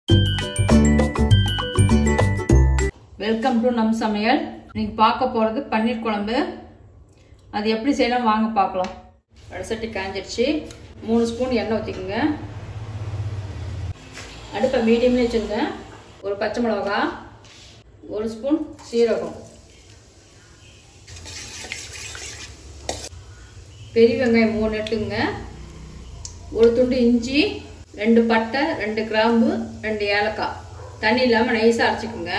welcome to நம் சமையல் இன்னைக்கு பார்க்க போகிறது பன்னீர் குழம்பு அது எப்படி செய்யலாம் வாங்க பார்க்கலாம் வடசட்டி காஞ்சிடுச்சு மூணு ஸ்பூன் எண்ணெய் ஊற்றிக்குங்க அடுப்பை மீடியம்ல வச்சுருங்க ஒரு பச்சை மிளகா ஒரு ஸ்பூன் சீரகம் பெரிய வெங்காயம் மூணு எட்டுங்க ஒரு துண்டு இஞ்சி ரெண்டு பட்டை ரெண்டு கிராம்பு ரெண்டு ஏலக்காய் தண்ணி இல்லாமல் நைஸாக அரைச்சிக்கோங்க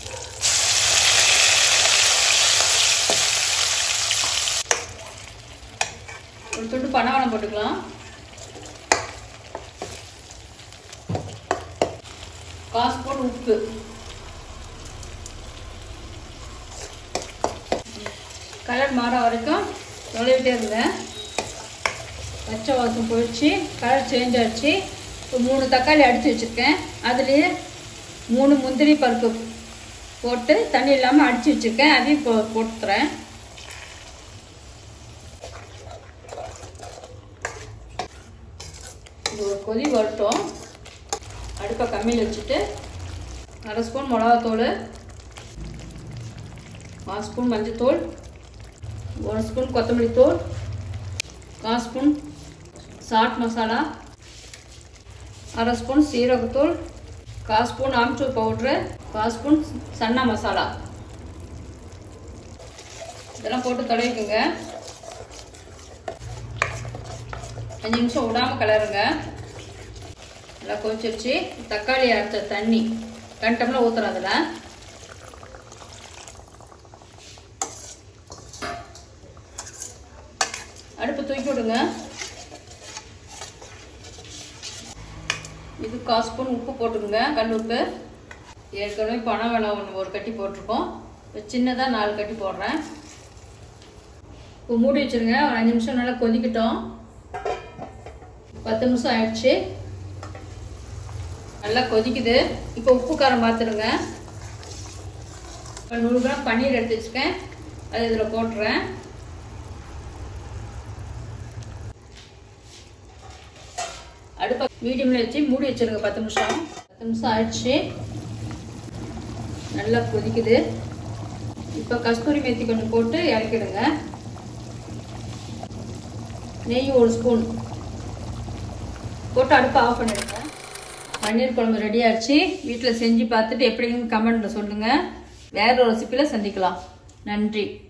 ஒரு துண்டு பனவனம் போட்டுக்கலாம் கால் ஸ்பூன் உப்பு கலர் மாற வரைக்கும் தொலைவிட்டே இருந்தேன் பச்சை வாசம் போயிடுச்சு கலர் சேஞ்ச் ஆச்சு இப்போ மூணு தக்காளி அடித்து வச்சுருக்கேன் அதுலேயே மூணு முந்திரி பருப்பு போட்டு தண்ணி இல்லாமல் அடித்து வச்சுருக்கேன் அதையும் இப்போ போட்டுறேன் இது ஒரு கொதி வரட்டும் அடுப்பை கம்மியில் வச்சுட்டு அரை ஸ்பூன் மிளகாத்தூள் கால் ஸ்பூன் மஞ்சத்தூள் ஒரு ஸ்பூன் கொத்தமல்லி தூள் கால் ஸ்பூன் சாட் மசாலா அரை ஸ்பூன் சீரகத்தூள் கால் ஸ்பூன் ஆம்ச்சூர் பவுட்ரு கால் ஸ்பூன் சன்னா மசாலா இதெல்லாம் போட்டு தடவிக்குங்க அஞ்சு நிமிஷம் விடாமல் கிளறுங்க நல்லா கொதிச்சிருச்சு தக்காளி அரைச்ச தண்ணி ரெண்டு டம்ளர் ஊற்றுறோம் அதில் அடுப்பு தூக்கி விடுங்க இது கால் ஸ்பூன் உப்பு போட்டுக்கோங்க கல் உப்பு ஏற்கனவே பணம் வேலை ஒன்று ஒரு கட்டி போட்டிருக்கோம் இப்போ சின்னதாக நாலு கட்டி போடுறேன் இப்போ மூடி வச்சுருங்க ஒரு அஞ்சு நிமிஷம் நல்லா கொதிக்கட்டும் பத்து நிமிஷம் ஆயிடுச்சு நல்லா கொதிக்குது இப்போ உப்பு காரம் பார்த்துருங்க இப்போ நூறு கிராம் பன்னீர் எடுத்து வச்சுக்கேன் அது இதில் போட்டுறேன் அடுப்பை மீடியமில் வச்சு மூடி வச்சுருங்க பத்து நிமிஷம் பத்து நிமிஷம் ஆயிடுச்சு நல்லா கொதிக்குது இப்போ கஸ்தூரி மேத்தி கொஞ்சம் போட்டு இறக்கிடுங்க நெய் ஒரு ஸ்பூன் போட்டு அடுப்பை ஆஃப் பண்ணிடுங்க பன்னீர் குழம்பு ரெடி ஆயிடுச்சு வீட்டில் செஞ்சு பார்த்துட்டு எப்படின்னு கமெண்ட்டில் சொல்லுங்கள் வேற ஒரு ரெசிப்பியில் சந்திக்கலாம் நன்றி